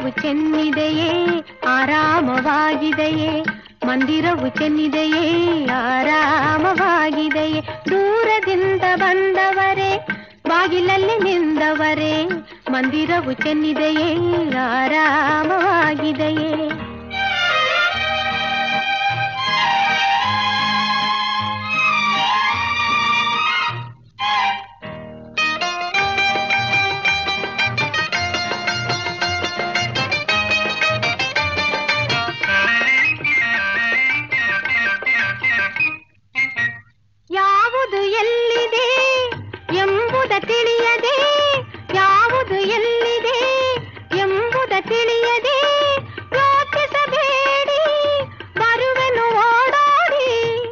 ಮಂದಿರವು ಚೆನ್ನಿದೆಯೇ ಆರಾಮವಾಗಿದೆಯೇ ಮಂದಿರವು ಚೆನ್ನಿದೆಯೇ ಆರಾಮವಾಗಿದೆಯೇ ದೂರದಿಂದ ಬಂದವರೇ ಬಾಗಿಲಲ್ಲಿ ನಿಂದವರೇ ಮಂದಿರವು ಚೆನ್ನಿದೆಯೇ ಆರಾಮವಾಗಿದೆಯೇ ಯಾವುದು ಎಲ್ಲಿದೆ ಎಂಬುದ ತಿಳಿಯದೆ ಯಾವುದು ಎಲ್ಲಿದೆ ಎಂಬುದ ತಿಳಿಯದೆ ಯೋಚಿಸಬೇಡಿ ಬರುವೆನು ಓಡೋಡಿ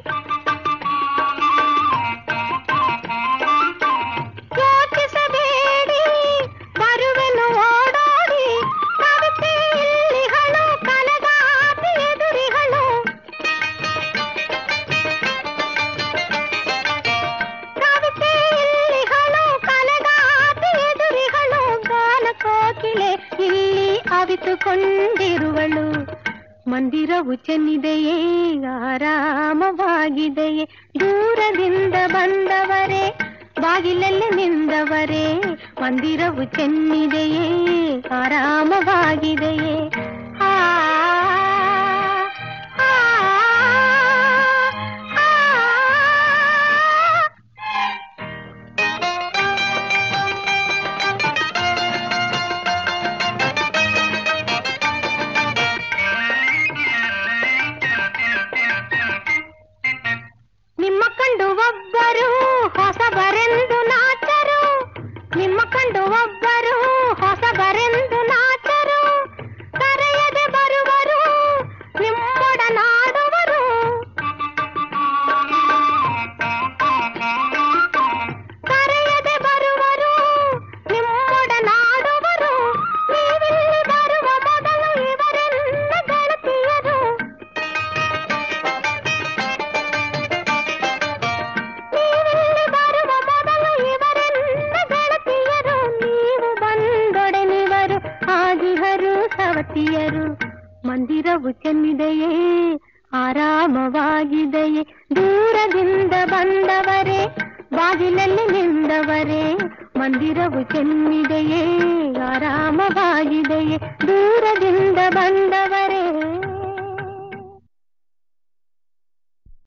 ಯೋಚಿಸಬೇಡಿ ಬರುವೆನು ಓಡೋಡಿ ಕವಿತೆ ಇಲ್ಲಿಹಳು ಕಲಗಾತಿ ಎದುರಿಹಳು ಕವಿತೆ ಇಲ್ಲಿಹಳು ಕಲಗಾತಿ ಎದುರಿಹಳು ಗಾನ ಕೋಕಿಲೆ ಇಲ್ಲಿ ಅವಿತುಕೊಂಡಿರುವಳು ಮಂದಿರವು ಚೆನ್ನಿದೆಯೇ ಆರಾಮವಾಗಿದೆಯೇ ದೂರದಿಂದ ಬಂದವರೇ ಬಾಗಿಲಲ್ಲಿ ನಿಂದವರೇ ಮಂದಿರವು ಚೆನ್ನಿದೆಯೇ ಆರಾಮವಾಗಿದೆಯೇ ಆ ಆ, ಆ, ಆ. ನಿಮ್ಮ ಕಂಡು ಒಬ್ಬರು ಹೊಸಬರೆಂದು ನಾಚರು ನಿಮ್ಮ ಕಂಡು ಒಬ್ಬರು ಹೊಸಬರೆಂದು ನಾಚರು ಕರೆಯದೆ ಬರುವರು ನಿಮ್ಮೊಡನಾಡುವರು ಕರೆಯದೆ ಬರುವರು ನಿಮ್ಮೊಡನಾಡುವರು ನೀವಿಲ್ಲಿ ಬರುವ ಮೊದಲು ಇವರೆಲ್ಲ ಗೆಳತಿಯರು ನೀವಿಲ್ಲಿ ಬರುವ ಮೊದಲು ಇವರೆಲ್ಲ ಗೆಳತಿಯರು ನೀವು ಬಂದೊಡನಿವರು ಆಗಿಹರು ಸವತಿಯರು ಮಂದಿರವು ಚೆನ್ನಿದೆಯೇ ಆರಾಮವಾಗಿದೆಯೇ ದೂರದಿಂದ ಬಂದವರೇ ಬಾಗಿಲಲ್ಲಿ ನಿಂದವರೇ ಮಂದಿರವು ಚೆನ್ನಿದೆಯೇ ಆರಾಮವಾಗಿದೆಯೇ ದೂರದಿಂದ ಬಂದ